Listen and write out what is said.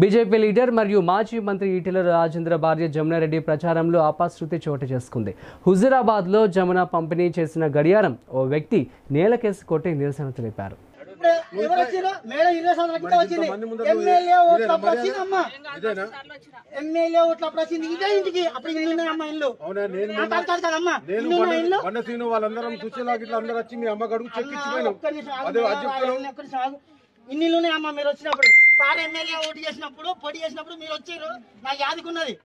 BJP leader మరియు మాజీ మంత్రి ఈటెల రాజేంద్ర భార్య జమునారెడ్డి ప్రచారంలో అపశృతి చోటు చేసుకుంది హుజురాబాద్లో జమున పంపిణీ చేసిన గడియారం ఓ వ్యక్తి నేలకేసి కొట్టి నిరసన తెలిపారు ఇప్పుడే ఎవరు వచ్చిర్రు? మేడం ఇరవై సంవత్సరాల క్రితం వచ్చింది ఎమ్మెల్యే ఓట్లు అప్పుడు వచ్చింది అమ్మ ఇదేనా ఎమ్మెల్యే ఓట్లు అప్పుడు వచ్చింది ఇదే ఇంటికి అప్పుడు ఇల్లు ఉన్నాయి అమ్మ ఇల్లు అవునా నేను ఆ, కాదు కాదు కాదమ్మా నేను ఇల్లు ఉన్నాయి ఇల్లు బండ సీను వాళ్ళందరం సుశీలాకి ఇట్లా అందరూ వచ్చి మీ అమ్మ గడుగు చెక్ ఇచ్చిపోయినాం ఒక్క నిమిషం ఆగు, అదే మేడం, అది చెప్తున్నాం ఆగు, ఒక్క నిమిషం ఆగు. ఇన్ని ఇల్లు ఉన్నాయి అమ్మ మీరు వచ్చినప్పుడు సార్ ఎమ్మెల్యే ఓటు చేసినప్పుడు పొడి చేసినప్పుడు మీరు వచ్చారు నాకు యాదికున్నది